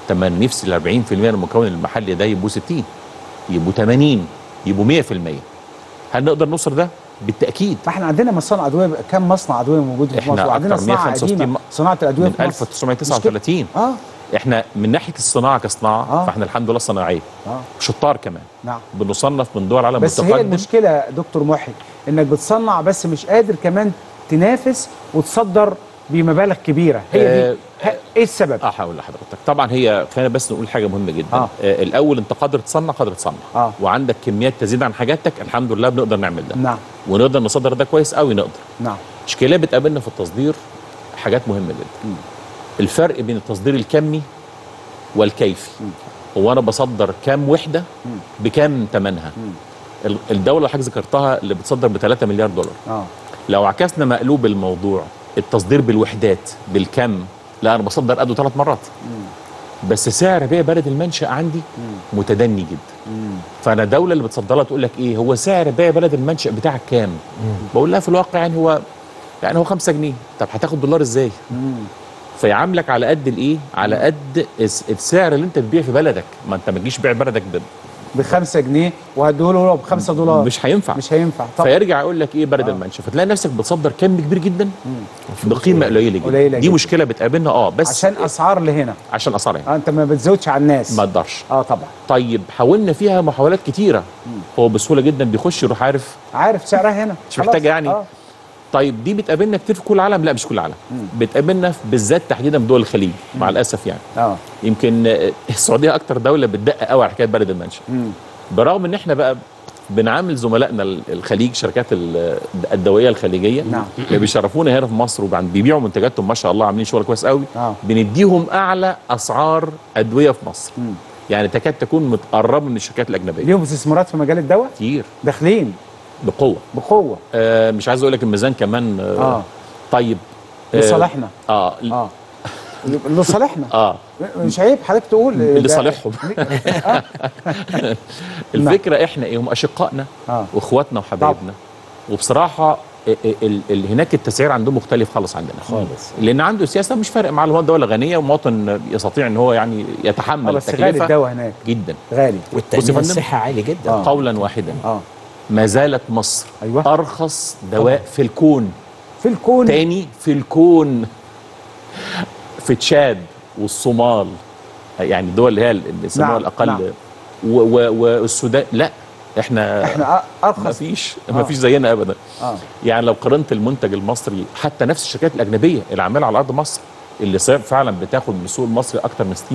طب ما نفسي ال 40% من المكون المحلي ده يبقوا 60 يبقوا 80 يبقوا 100% هل نقدر نوصل ده؟ بالتاكيد ما احنا عندنا مصانع ادويه كم مصنع ادويه موجود في إحنا مصر وعندنا أكتر صناعه 165 قديمه م- صناعه الادويه من في مصر 1939 اه احنا من ناحيه الصناعه كصناعه آه. فاحنا الحمد لله صناعيه اه شطار كمان نعم بنصنف من دول العالم بس هي متقدم المشكله يا دكتور محي انك بتصنع بس مش قادر كمان تنافس وتصدر بمبالغ كبيره هي آه، دي ه- ايه السبب؟ اه هقول لحضرتك طبعا هي خلينا بس نقول حاجه مهمه جدا آه. آه. الاول انت قادر تصنع قادر تصنع آه. وعندك كميات تزيد عن حاجاتك الحمد لله بنقدر نعمل ده نعم ونقدر نصدر ده كويس قوي نقدر نعم اشكاليه بتقابلنا في التصدير حاجات مهمه جدا الفرق بين التصدير الكمي والكيفي هو انا بصدر كام وحده بكام ثمنها ال- الدوله اللي حضرتك ذكرتها اللي بتصدر ب 3 مليار دولار اه لو عكسنا مقلوب الموضوع التصدير بالوحدات بالكم لا انا بصدر قده ثلاث مرات بس سعر بيع بلد المنشأ عندي متدني جدا فانا الدوله اللي بتصدرها تقول لك ايه هو سعر بيع بلد المنشأ بتاعك كام بقول لها في الواقع يعني هو يعني هو 5 جنيه طب هتاخد دولار ازاي فيعاملك على قد الايه على قد الس- السعر اللي انت تبيع في بلدك ما انت ما تجيش بيع بلدك ب- ب 5 جنيه وهديهوله هو ب 5 دولار مش هينفع مش هينفع طبعا فيرجع يقول لك ايه بلد المنشأ فتلاقي نفسك بتصدر كم كبير جدا بقيمه قليله جدا قليلة دي جداً. مشكله بتقابلنا اه بس عشان اسعار لهنا عشان اسعار يعني اه انت ما بتزودش على الناس ما اقدرش اه طبعا طيب حاولنا فيها محاولات كتيره هو بسهوله جدا بيخش يروح عارف عارف سعرها هنا مش خلاص. محتاجة يعني. آه. طيب دي بتقابلنا كتير في كل العالم لا مش كل العالم بتقابلنا في- بالذات تحديدا في دول الخليج مع الاسف يعني اه يمكن آه، السعوديه اكتر دوله بتدقق قوي على حكايه بلد المنشا برغم ان احنا بقى بنعامل زملائنا ال- الخليج شركات ال- الدوائيه الخليجيه نعم. اللي بيشرفونا هنا في مصر وبيبيعوا منتجاتهم ما شاء الله عاملين شغل كويس قوي آه. بنديهم اعلى اسعار ادويه في مصر يعني تكاد تكون متقربه من الشركات الاجنبيه ليهم استثمارات في مجال الدواء كتير داخلين بقوه بقوه آه مش عايز اقول لك الميزان كمان آه, آه. طيب آه، لصالحنا اه اه لصالحنا اه مش عيب حضرتك تقول اللي ده- صالحهم الفكره احنا ايه هم اشقائنا آه. واخواتنا وحبايبنا وبصراحه ال- ال- ال- هناك التسعير عندهم مختلف خالص عندنا خالص. لان عنده سياسه مش فارق معاه هو دوله غنيه ومواطن يستطيع ان هو يعني آه يتحمل بس غالي التكلفه الدواء هناك جدا غالي بص يا والتأمين فندم. الصحي عالي جدا آه. قولا واحدا اه ما زالت مصر أيوة. ارخص دواء في الكون في الكون تاني في الكون في تشاد والصومال يعني الدول اللي هي اللي بيسموها نعم، الاقل نعم. و- و- والسودان لا احنا احنا ما ارخص فيش آه. ما فيش زينا ابدا اه يعني لو قارنت المنتج المصري حتى نفس الشركات الاجنبيه اللي عامله على ارض مصر اللي صار فعلا بتاخد من السوق المصري اكتر من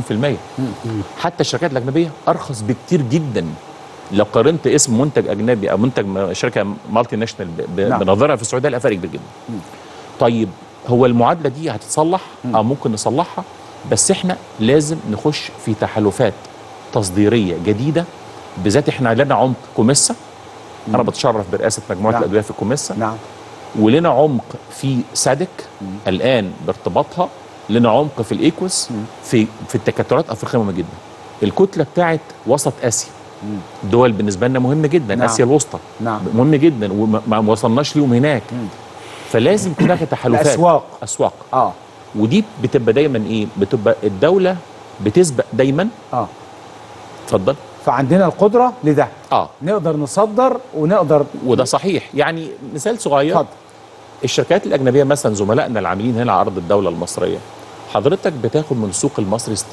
60% حتى الشركات الاجنبيه ارخص بكتير جدا لو قارنت اسم منتج اجنبي او منتج م- شركه مالتي ناشونال ب- ب- نعم. بنظرها في السعوديه لا فرق كبير جدا طيب هو المعادله دي هتتصلح او ممكن نصلحها بس احنا لازم نخش في تحالفات تصديريه جديده بالذات احنا لنا عمق كوميسا انا بتشرف برئاسه مجموعه نعم. الادويه في كوميسا نعم ولنا عمق في سادك الان بارتباطها لنا عمق في الايكوس في في التكتلات افريقيه مهمه جدا الكتله بتاعت وسط اسيا دول بالنسبه لنا مهمه جدا نعم. اسيا الوسطى نعم. مهم جدا وما ما وصلناش ليهم هناك فلازم يكون هناك تحالفات الأسواق. اسواق اه ودي بتبقى دايما ايه بتبقى الدوله بتسبق دايما اه اتفضل فعندنا القدره لده اه نقدر نصدر ونقدر وده صحيح يعني مثال صغير اتفضل الشركات الاجنبيه مثلا زملائنا العاملين هنا على ارض الدوله المصريه حضرتك بتاخد من السوق المصري 60%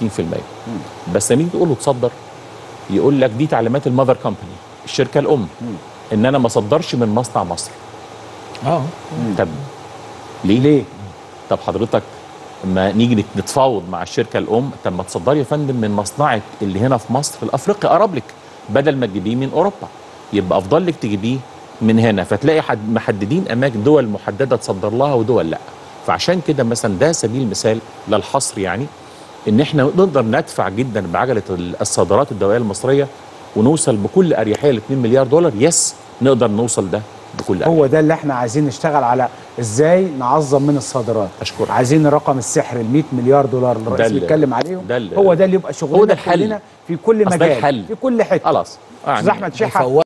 بس لما تيجي تقول له تصدر يقول لك دي تعليمات المذر كومباني الشركه الام ان انا ما اصدرش من مصنع مصر اه طب ليه؟ ليه طب حضرتك ما نيجي نت- نتفاوض مع الشركه الام طب ما تصدري يا فندم من مصنعك اللي هنا في مصر الافريقي اقرب لك بدل ما تجيبيه من اوروبا يبقى افضل لك تجيبيه من هنا فتلاقي حد محددين اماكن دول محدده تصدر لها ودول لا فعشان كده مثلا ده سبيل مثال للحصر يعني ان احنا نقدر ندفع جدا بعجله ال- الصادرات الدوليه المصريه ونوصل بكل اريحيه ل 2 مليار دولار يس نقدر نوصل ده بكل اريحيه هو ده اللي احنا عايزين نشتغل على ازاي نعظم من الصادرات أشكرك. عايزين الرقم السحري ال 100 مليار دولار اللي الرئيس اللي- بيتكلم عليهم ده اللي- هو ده اللي يبقى شغلنا هو ده الحل. كلنا في كل أصل ده مجال الحل. في كل حته خلاص استاذ احمد شحه يفوت